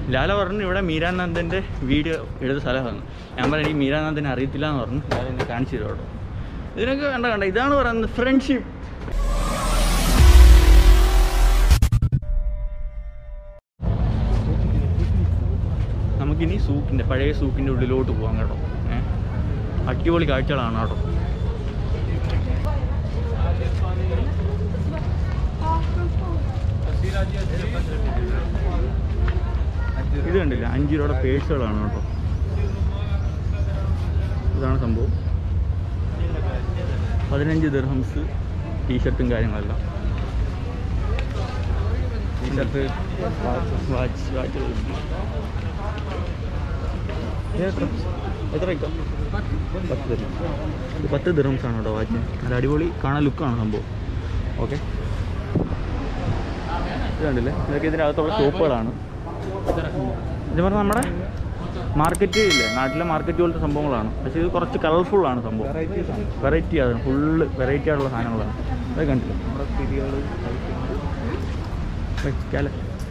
ലാല പറഞ്ഞു ഇവിടെ മീരാനന്ദൻ്റെ വീഡിയോ എടുത്ത സ്ഥലമാണ് ഞാൻ പറഞ്ഞു എനിക്ക് മീരാനന്ദനെ അറിയത്തില്ല എന്ന് പറഞ്ഞു ലാല എന്നെ കാണിച്ചു തരും കേട്ടോ ഇതിനൊക്കെ കണ്ട കണ്ട ഇതാണ് പറയുന്നത് ഫ്രണ്ട്ഷിപ്പ് നമുക്കിനി സൂക്കിൻ്റെ പഴയ സൂക്കിൻ്റെ ഉള്ളിലോട്ട് പോകാം കേട്ടോ ഏ അടിപൊളി കാഴ്ചകളാണ് കേട്ടോ ഇത് കണ്ടില്ല അഞ്ച് രൂപയുടെ പേഴ്സുകളാണ് കേട്ടോ ഇതാണ് സംഭവം പതിനഞ്ച് ദിർഹംസ് ടീഷർട്ടും കാര്യങ്ങളെല്ലാം ടീഷർട്ട് വാച്ച് വാച്ച് എത്ര ഇട്ടോ പത്ത് ദിർഹം ഇത് പത്ത് ദിർഹംസ് ആണ് കേട്ടോ വാച്ച് നല്ല അടിപൊളി കാണാൻ ലുക്കാണ് സംഭവം ഓക്കെ ഇത് കണ്ടില്ലേ ഇതൊക്കെ ഇതിൻ്റെ അകത്തുള്ള ഷോപ്പുകളാണ് ഇത് പറഞ്ഞാൽ നമ്മുടെ മാർക്കറ്റ് ഇല്ലേ നാട്ടിലെ മാർക്കറ്റ് പോലത്തെ സംഭവങ്ങളാണ് പക്ഷേ ഇത് കുറച്ച് കളർഫുൾ ആണ് സംഭവം വെറൈറ്റി ആണ് ഫുള്ള് വെറൈറ്റി ആയിട്ടുള്ള സാധനങ്ങളാണ് അത് കണ്ടില്ല നമ്മുടെ തിരികൾ വെച്ചാൽ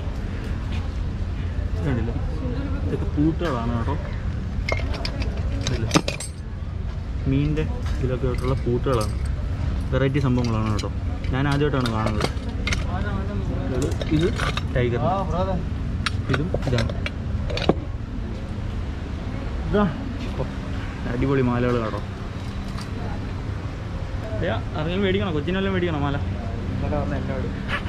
കണ്ടില്ല ഇതൊക്കെ പൂട്ടുകളാണ് കേട്ടോ ഇല്ല മീനിൻ്റെ ഇതിലൊക്കെ ആയിട്ടുള്ള പൂട്ടുകളാണ് വെറൈറ്റി സംഭവങ്ങളാണ് കേട്ടോ ഞാൻ ആദ്യമായിട്ടാണ് കാണുന്നത് ഇത് ഇത് ടൈഗർ ഇതും ഇതാണ് ഇതാ ഓ, അടിപൊളി മാലകൾ കേട്ടോ അയ്യാ അറിയാൻ മേടിക്കണം കൊച്ചിനെല്ലാം മേടിക്കണം മാല ഇന്നലെ വന്ന എന്നോട്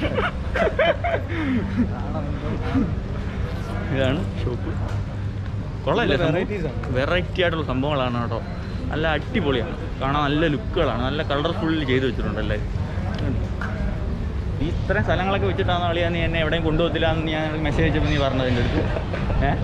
ഇതാണ് ഷോപ്പ് കൊള്ളാല്ലേ Varieties ആണ്. വെറൈറ്റി ആയിട്ടുള്ള സംഭവങ്ങളാണ് കേട്ടോ നല്ല അടിപൊളിയാണ് കാണാൻ നല്ല ലുക്കുകളാണ് നല്ല കളർഫുള്ളിൽ ചെയ്ത് വെച്ചിട്ടുണ്ട് എല്ലാവരും ഈ ഇത്രയും സ്ഥലങ്ങളൊക്കെ വെച്ചിട്ടാണ് അളിയാ നീ എന്നെ എവിടെയും കൊണ്ടുപോകത്തില്ല എന്ന് ഞാൻ മെസ്സേജ് അയച്ചപ്പോൾ നീ പറഞ്ഞത് എൻ്റെ അടുത്ത് ഏഹ്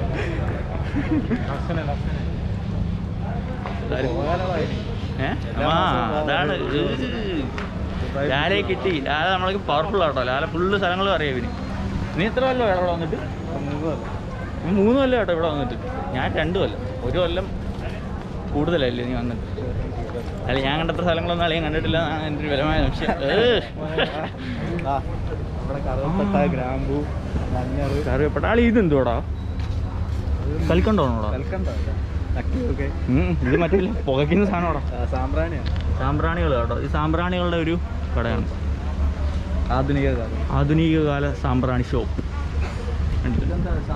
ഏഹ് ആ അതാണ് ലാലയെ കിട്ടി ലാല നമ്മളൊക്കെ പവർഫുൾ ആട്ടോ ലാല ഫുള്ള് സ്ഥലങ്ങളും അറിയാം ഇവന് നീ എത്ര കൊല്ലം ഇവിടെ വന്നിട്ട് ഞാൻ മൂന്ന് കൊല്ലം കേട്ടോ ഇവിടെ വന്നിട്ട് ഞാൻ രണ്ട് കൊല്ലം ഒരു കൊല്ലം കൂടുതലല്ലേ നീ വന്നിട്ട് അല്ല ഞാൻ കണ്ടത്ര സ്ഥലങ്ങളൊന്നും അളിയാൻ കണ്ടിട്ടില്ല എന്നാണ് എൻ്റെ ഒരു ബലമായ സംശയം ഏഹ്. നമ്മുടെ കറുവപ്പട്ട ഗ്രാമ്പു മഞ്ഞൾ കറിവേപ്പെട്ട ആളി ഇത് എന്തുവാടാ കൽക്കണ്ടോണോടാ കൽക്കണ്ടോ ഒക്കെ ഇത് മറ്റേ പുകയ്ക്കുന്ന സാധനമാടാ സാമ്പ്രാണിയാണ് സാമ്പ്രാണികൾ കേട്ടോ ഈ സാമ്പ്രാണികളുടെ ഒരു കടയാണ് ആധുനിക കാലം ആധുനിക കാല സാമ്പ്രാണി ഷോപ്പ് കണ്ടില്ലേ?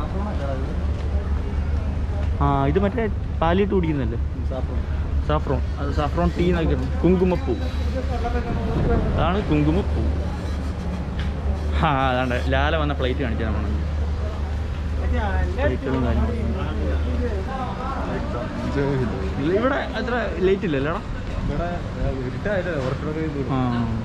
ആ ഇത് മറ്റേ പാലിട്ട് കുടിക്കുന്നല്ലേ സാഫ്രോൺ അത് സാഫ്രോൺ ടീ എന്നൊക്കെ കുങ്കുമപ്പൂ അതാണ് കുങ്കുമപ്പൂ ആ അതാണ്ട് ലാല വന്ന പ്ലേറ്റ് കാണിച്ചാൽ നമ്മൾ പ്ലേറ്റുകളും കാര്യങ്ങളും ഇല്ല, ഇവിടെ അത്ര ലേറ്റ് ഇല്ലല്ലേടാ ഇവിടെ ഇരുട്ടായിട്ട് കുറച്ചുകൂടെ ആ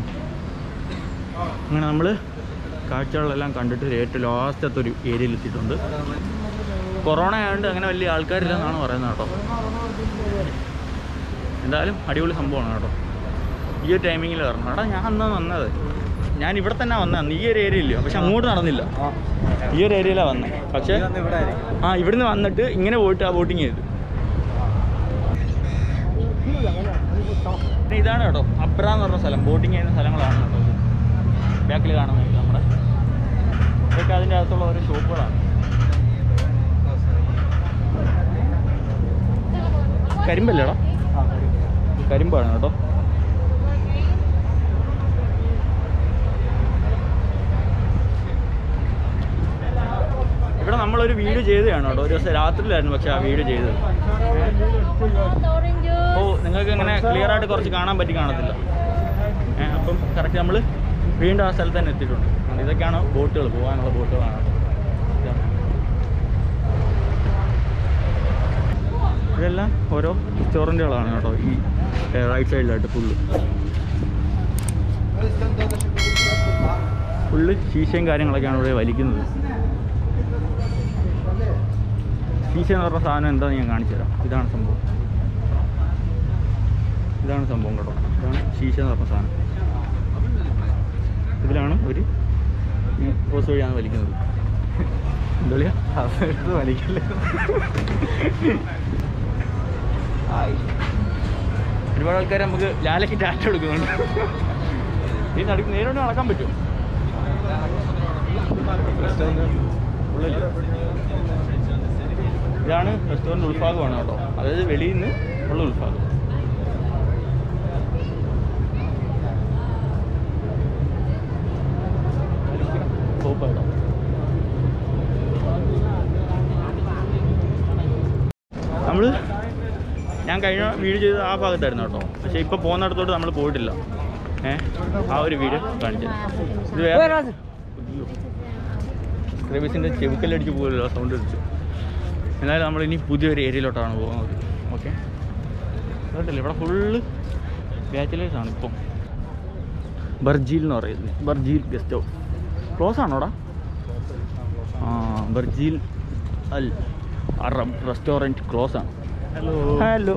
അങ്ങനെ നമ്മൾ കാഴ്ചകളെല്ലാം കണ്ടിട്ട് ഏറ്റവും ലാസ്റ്റത്തെ ഒരു ഏരിയയിൽ എത്തിയിട്ടുണ്ട് കൊറോണ ആയതുകൊണ്ട് അങ്ങനെ വലിയ ആൾക്കാരില്ലെന്നാണ് പറയുന്നത് കേട്ടോ എന്തായാലും അടിപൊളി സംഭവമാണ് കേട്ടോ ഈ ഒരു ടൈമിങ്ങിൽ വരണം എടാ ഞാൻ അന്ന് വന്നത് ഞാൻ ഇവിടെ തന്നെ വന്നത് ഈ ഒരു ഏരിയ ഇല്ലയോ പക്ഷെ അങ്ങോട്ട് നടന്നില്ല ഈ ഒരു ഏരിയയിലാണ് വന്നത് പക്ഷേ ഇവിടെ ആയിരിക്കും ആ ഇവിടുന്ന് വന്നിട്ട് ഇങ്ങനെ പോയിട്ട് ആ ബോട്ടിങ് ചെയ്തു പിന്നെ ഇതാണ് കേട്ടോ അബ്ര എന്ന് പറഞ്ഞ സ്ഥലം ബോട്ടിങ് ചെയ്യുന്ന സ്ഥലങ്ങളാണ് കേട്ടോ ഇത് ബാക്കിൽ കാണുന്നത് ഇത് നമ്മുടെ ഇതൊക്കെ അതിൻ്റെ അകത്തുള്ള ഓരോ ഷോപ്പുകളാണ് കരിമ്പല്ലേടാ കരിമ്പാണ് കേട്ടോ ഇവിടെ നമ്മളൊരു വീഡിയോ ചെയ്തതാണ് കേട്ടോ ഒരു ദിവസം രാത്രിയിലായിരുന്നു പക്ഷെ ആ വീഡിയോ ചെയ്തത് അപ്പോൾ നിങ്ങൾക്ക് ഇങ്ങനെ ക്ലിയർ ആയിട്ട് കുറച്ച് കാണാൻ പറ്റി കാണത്തില്ല ഏ, അപ്പം കറക്റ്റ് നമ്മൾ വീണ്ടും ആ സ്ഥലത്ത് തന്നെ എത്തിയിട്ടുണ്ട് അതുകൊണ്ട് ഇതൊക്കെയാണ് ബോട്ടുകൾ പോകാനുള്ള ബോട്ടുകളാണ് ഇതാണ്. ഇതെല്ലാം ഓരോ റെസ്റ്റോറൻറ്റുകളാണ് കേട്ടോ ഈ റൈറ്റ് സൈഡിലായിട്ട് ഫുള്ള് ഫുള്ള് ശീശയും കാര്യങ്ങളൊക്കെയാണ് ഇവിടെ വലിക്കുന്നത് ശീശ എന്ന് പറഞ്ഞ സാധനം എന്താണെന്ന് ഞാൻ കാണിച്ചു തരാം ഇതാണ് സംഭവം ഇതാണ് സംഭവം കേട്ടോ ഇതാണ് ശീശ എന്ന് പറഞ്ഞ സാധനം ഇതിലാണ് ഒരു ഹോസ് വഴിയാണ് വലിക്കുന്നത് എന്താ പറയാ അതെടുത്ത് വലിക്കല്ലേ ഒരുപാട് ആൾക്കാർ നമുക്ക് ലാലയ്ക്ക് ടാറ്റ കൊടുക്കുന്നുണ്ട് ഈ നടുക്ക് നേരോട്ട് നടക്കാൻ പറ്റുമോ ഉള്ളില് ഇതാണ് റെസ്റ്റോറൻറ്റ് ഉൾഭാഗമാണ് കേട്ടോ അതായത് വെളിയിൽ നിന്ന് ഉള്ള ഉൾഭാഗം സൂപ്പർ നമ്മൾ ഞാൻ കഴിഞ്ഞ വീഡിയോ ചെയ്ത് ആ ഭാഗത്തായിരുന്നു കേട്ടോ പക്ഷേ ഇപ്പോൾ പോകുന്നിടത്തോട്ട് നമ്മൾ പോയിട്ടില്ല ഏ ആ ഒരു വീഡിയോ കാണിച്ചത് ഇത് വേറെ ക്രബീസിൻ്റെ ചെവുക്കല്ലടിച്ച് പോകല്ലോ സൗണ്ട് അടിച്ചു എന്നാലും നമ്മൾ ഇനി പുതിയൊരു ഏരിയയിലോട്ടാണ് പോകുന്നത് ഓക്കെ കേട്ടില്ല ഇവിടെ ഫുള്ള് ബാച്ചിലേഴ്സ് ആണ് ഇപ്പം ബർജീൽ എന്ന് പറയുന്നത് ബർജീൽ ഗസ്റ്റ് ഹൗസ് ക്ലോസ് ആണോടാ ആ Burjeel Al Arab restaurant close ആണ് ഹലോ ഹലോ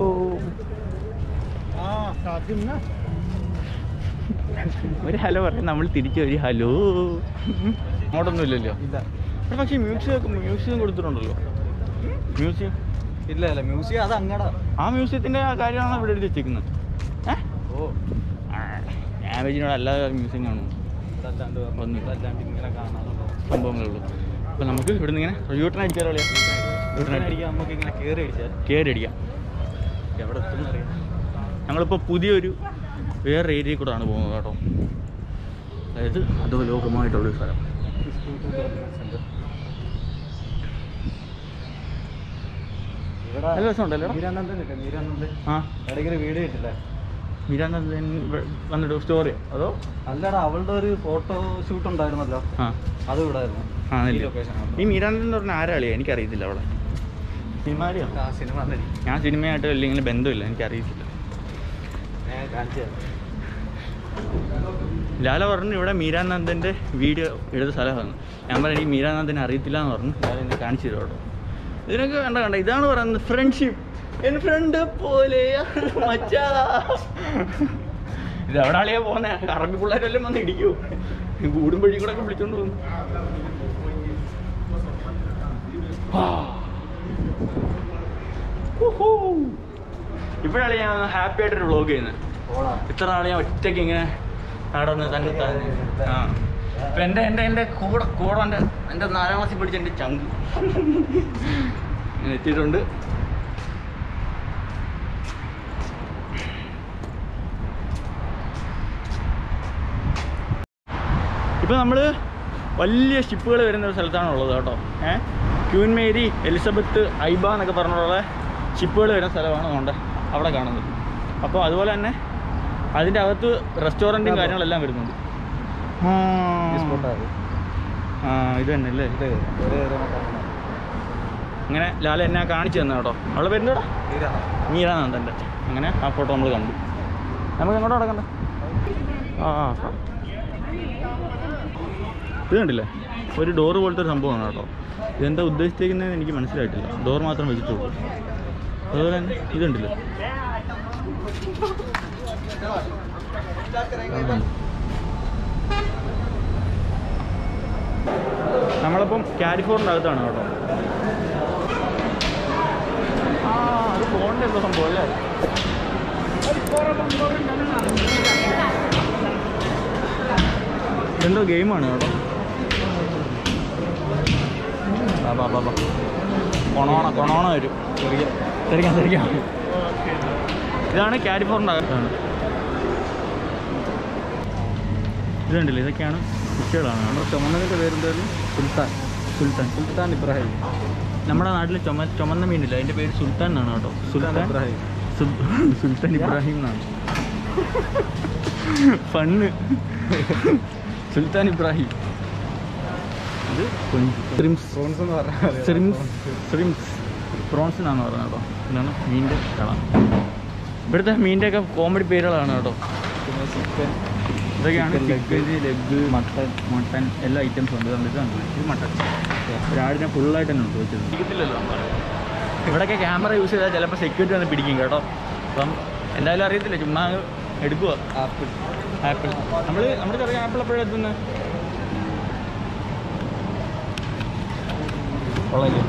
ഒരു ഹലോ പറയും നമ്മൾ തിരിച്ചു ഒരു ഹലോ അങ്ങോട്ടൊന്നും ഇല്ലല്ലോ ഇല്ല ഇവിടെ പക്ഷേ മ്യൂസിയം മ്യൂസിയം കൊടുത്തിട്ടുണ്ടല്ലോ മ്യൂസിയം ഇല്ല ഇല്ല മ്യൂസിയം അത് അങ്ങടാ ആ മ്യൂസിയത്തിൻ്റെ കാര്യമാണ് ഇവിടെ എഴുതി വെച്ചേക്കുന്നത് ഏ ഓ ഞാൻ വെച്ചിനോട് അല്ലാതെ മ്യൂസിയം കാണും അതല്ലാണ്ട് ഒന്നുമില്ല. അതല്ലാണ്ട് ഇങ്ങനെ കാണാനുള്ളൂ സംഭവങ്ങളുള്ളൂ അപ്പോൾ നമുക്ക് ഇവിടെ നിന്ന് ഇങ്ങനെ യൂട്ടൺ അടിച്ചാലോ യൂട്ടൺ അടിക്കാൻ അടിക്കാം നമുക്ക് ഇങ്ങനെ കയറി അടിച്ചാൽ കയറി അടിക്കാം എവിടെ എത്തുന്ന അറിയാം ഞങ്ങളിപ്പോൾ പുതിയൊരു വേറെ ഏരിയയിൽ കൂടെയാണ് പോകുന്നത് കേട്ടോ അതായത് അധോലോകമായിട്ടുള്ളൊരു സ്ഥലം ഇവിടെ നല്ല രസമുണ്ടല്ലോ ഇവിടെ? മീരാനന്ദൻ ഇല്ലേ മീരാനന്ദൻ ആ ഇടയ്ക്കൊരു വീഡിയോ ഇട്ടില്ലേ മീരാനന്ദൻ വ- വന്നിട്ട് സ്റ്റോറി അതോ അല്ലടാ അവളുടെ ഒരു ഫോട്ടോ ഷൂട്ട് ഉണ്ടായിരുന്നല്ലോ ആ അത് ഇവിടെ ആയിരുന്നു ആ ഈ നെല്ല്. ലൊക്കേഷൻ ഈ മീരാനന്ദൻ എന്ന് പറഞ്ഞ ആരാളിയാ എനിക്കറിയത്തില്ല അവിടെ സിനിമാരിയാണ് ആ സിനിമ നടി ഞാൻ സിനിമയായിട്ട് അല്ലെങ്കിൽ ബന്ധമില്ല എനിക്കറിയത്തില്ല ഞാൻ കാണിച്ചു തരാം ലാല പറഞ്ഞു ഇവിടെ മീരാനന്ദൻ്റെ വീഡിയോ എടുത്ത സ്ഥലമാണ് ഞാൻ പറഞ്ഞു എനിക്ക് മീരാനന്ദനെ അറിയത്തില്ല എന്ന് പറഞ്ഞു ലാല എന്നെ കാണിച്ചു തരും കേട്ടോ ഇതിനൊക്കെ കണ്ട കണ്ട ഇതാണ് പറയുന്നത് ഫ്രണ്ട്ഷിപ്പ് എൻ ഫ്രണ്ട് പോലെ മച്ചാ ഇത് എവിടെ ആളിയാ പോന്നെ അറബി പിള്ളേരെല്ലാം വന്ന് ഇടിക്കൂ കൂടും വഴി കൂടെ ഒക്കെ വിളിച്ചോണ്ട് പോകുന്നു ഇപ്പോഴാണ് ഞാൻ ഹാപ്പി ആയിട്ടൊരു വ്ളോഗ് ചെയ്യുന്നത് ഓളാ ഇത്ര നാൾ ഞാൻ ഒറ്റയ്ക്ക് ഇങ്ങനെ നടന്ന് തന്നെ തന്നെ ആ ഇപ്പൊ എൻ്റെ എൻ്റെ എൻ്റെ കൂടെ കൂടെ എൻ്റെ എൻ്റെ നാലാം ക്ലാസ്സിൽ പഠിച്ച എൻ്റെ ചങ്ക് ഇങ്ങനെ എത്തിയിട്ടുണ്ട് ഇപ്പം നമ്മൾ വലിയ ഷിപ്പുകൾ വരുന്ന ഒരു സ്ഥലത്താണ് ഉള്ളത് കേട്ടോ ഏഹ് ക്യൂൻ മേരി എലിസബത്ത് ഐബ എന്നൊക്കെ പറഞ്ഞുള്ള ഷിപ്പുകൾ വരുന്ന സ്ഥലമാണ് അതുകൊണ്ട് അവിടെ കാണുന്നത് അപ്പോൾ അതുപോലെ തന്നെ അതിൻ്റെ അകത്ത് റെസ്റ്റോറൻറ്റും കാര്യങ്ങളെല്ലാം വരുന്നുണ്ട് ആ. ഈ സ്പോട്ടാ അത്. ആ ഇത് തന്നെ അല്ലേ ഇത് ഒരു ഇതാണ് കാണുന്നത്. അങ്ങനെ ലാല എന്നെ കാണിച്ചു തന്നെ കേട്ടോ അവളെ വരുന്നോടാ മീരാ മീരാനന്ദൻ്റെ അങ്ങനെ ആ ഫോട്ടോ നമ്മൾ കണ്ടു നമുക്ക് എങ്ങോട്ട് നടക്കണ്ട ആ ആ ആ. ഇത് കണ്ടില്ലേ ഒരു ഡോറ് പോലത്തെ ഒരു സംഭവമാണ് കേട്ടോ ഇതെന്താ ഉദ്ദേശിച്ചിരിക്കുന്നതെന്ന് എനിക്ക് മനസ്സിലായിട്ടില്ല ഡോർ മാത്രം വെച്ചിട്ടുള്ളൂ അതുപോലെ തന്നെ ഇതുണ്ടല്ലോ നമ്മളിപ്പം കാലിഫോർണിൻ്റെ അകത്താണ് കേട്ടോ ആ അത് ഫോണിൻ്റെ എന്തോ സംഭവം അല്ലേ എന്തോ ഗെയിമാണ് കേട്ടോ ബാ ബാ ബാ ബാ കൊണോണ കൊണോണ വരും തെറിക്കാം തെറിക്കാം തെറിക്കാം ഇതാണ് കാലിഫോർണിൻ്റെ അകത്താണ് ഇത് കണ്ടില്ലേ ഇതൊക്കെയാണ് കുട്ടികളാണ് നമ്മുടെ ചുമന്നതിന്റെ പേരെന്തായാലും സുൽത്താൻ സുൽത്താൻ സുൽത്താൻ ഇബ്രാഹിം നമ്മുടെ നാട്ടിൽ ചുമ ചുമന്ന മീനില്ല അതിൻ്റെ പേര് സുൽത്താൻ എന്നാണ് കേട്ടോ സുൽത്താൻ സുൽത്താൻ ഇബ്രാഹിം സുൽ- സുൽത്താൻ ഇബ്രാഹിം എന്നാണ് ഫണ്ണ് സുൽത്താൻ ഇബ്രാഹിം ഇത് ശ്രിംസ് പ്രോൺസ് എന്ന് പറഞ്ഞാൽ ശ്രിംസ് ശ്രിംസ് പ്രോൺസ് എന്നാണ് പറഞ്ഞത് കേട്ടോ ഇതാണ് മീനിൻ്റെ കള ഇവിടുത്തെ മീനിൻ്റെ ഒക്കെ കോമഡി പേരുകളാണ് കേട്ടോ പിന്നെ ചിക്കൻ ഇതൊക്കെയാണ് Chicken leg, chicken leg mutton mutton എല്ലാ ഐറ്റംസും ഉണ്ട് ഇതാണ് ഇതാണ് ഇത് മട്ടൻ ഒരാടിനെ ഫുള്ളായിട്ട് തന്നെ ഉണ്ട് വെച്ചത് പിടിക്കത്തില്ലല്ലോ ഇവിടെയൊക്കെ ക്യാമറ യൂസ് ചെയ്താൽ ചിലപ്പോൾ സെക്യൂരിറ്റി വന്ന് പിടിക്കും കേട്ടോ അപ്പം എന്തായാലും അറിയത്തില്ല ചുമ്മാ അങ്ങ് എടുക്കുക ആപ്പിൾ ആപ്പിൾ നമ്മൾ നമ്മുടെ ചെറിയ ആപ്പിൾ എപ്പോഴാണ് എത്തുന്നത് കൊള്ളാം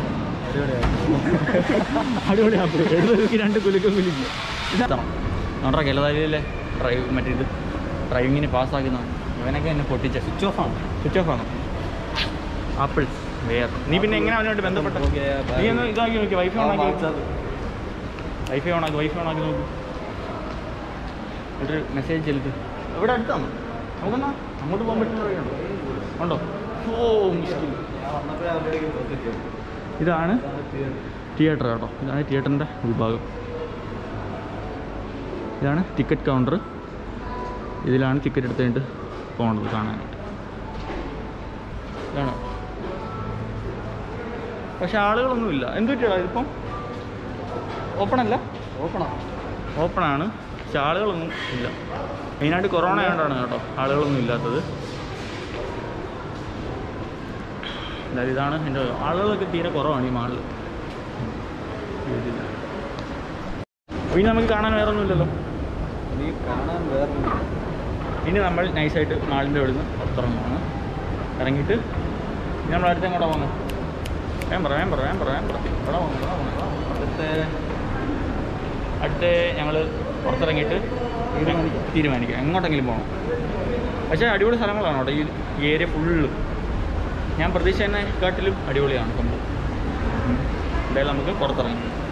അടിപൊളി ആപ്പിൾ എഴുപത് രണ്ട് കുലുക്കം കുലുക്കി ഇതെത്തണം നമ്മുടെ കിളതാലിയിലെ ഡ്രൈവ് മറ്റേ ഇത് ഡ്രൈവിങ്ങിന് പാസ്സാക്കുന്ന ഇവനൊക്കെ എന്നെ പൊട്ടിച്ച സ്വിച്ച് ഓഫ് ആണ് സ്വിച്ച് ഓഫ് ആണ് ആപ്പിൾ വേറെ നീ പിന്നെ എങ്ങനെ അവനുമായിട്ട് ബന്ധപ്പെട്ട നീ ഒന്ന് ഇതാക്കി നോക്കി വൈഫൈ ഓണാക്കി നോക്ക് വൈഫൈ ഓണാക്കി വൈഫൈ ഓണാക്കി നോക്ക് എന്നിട്ട് മെസ്സേജ് ചെലുത്ത് ഇവിടെ അടുത്താണ് നമുക്കെന്നാ അങ്ങോട്ട് പോകാൻ പറ്റുന്ന വഴിയുണ്ടോ ഉണ്ടോ ഓ മുസ്കിൽ ഇതാണ് തിയേറ്റർ കേട്ടോ ഇതാണ് തിയേറ്ററിൻ്റെ ഉൾഭാഗം ഇതാണ് ടിക്കറ്റ് കൗണ്ടർ ഇതിലാണ് ടിക്കറ്റ് എടുത്ത് കഴിഞ്ഞിട്ട് പോകേണ്ടത് കാണാനായിട്ട് ഇതാണ് പക്ഷെ ആളുകളൊന്നുമില്ല എന്ത് പറ്റിയടാ ഇതിപ്പം ഓപ്പൺ അല്ല ഓപ്പണാ ഓപ്പണാണ് പക്ഷെ ആളുകളൊന്നും ഇല്ല മെയിനായിട്ട് കൊറോണ ആയതുകൊണ്ടാണ് കേട്ടോ ആളുകളൊന്നും ഇല്ലാത്തത് എന്തായാലും ഇതാണ് എൻ്റെ ആളുകളൊക്കെ തീരെ കുറവാണ് ഈ മാളിൽ ഇനി നമുക്ക് കാണാൻ വേറെ ഒന്നുമില്ലല്ലോ നീ കാണാൻ വേറെ ഇനി നമ്മൾ നൈസായിട്ട് മാളിൻ്റെ അവിടെ നിന്ന് പുറത്തിറങ്ങുവാണ് ഇറങ്ങിയിട്ട് ഇനി നമ്മൾ അടുത്ത് എങ്ങോട്ടാ പോകുന്നത് വേം പറ വേം പറ വേം പറ വേം പറ എവിടെ പോകുന്നു എവിടെ പോകുന്നു അടുത്ത അടുത്ത ഞങ്ങൾ പുറത്തിറങ്ങിയിട്ട് തീരുമാനിക്കാം തീരുമാനിക്കാം എങ്ങോട്ടെങ്കിലും പോകണം പക്ഷേ അടിപൊളി സ്ഥലങ്ങളാണ് കേട്ടോ ഈ ഈ ഏരിയ ഫുള്ള് ഞാൻ പ്രതീക്ഷിച്ചതിനെക്കാട്ടിലും അടിപൊളിയാണ് സംഭവം ഉം. എന്തായാലും നമുക്ക് പുറത്തിറങ്ങി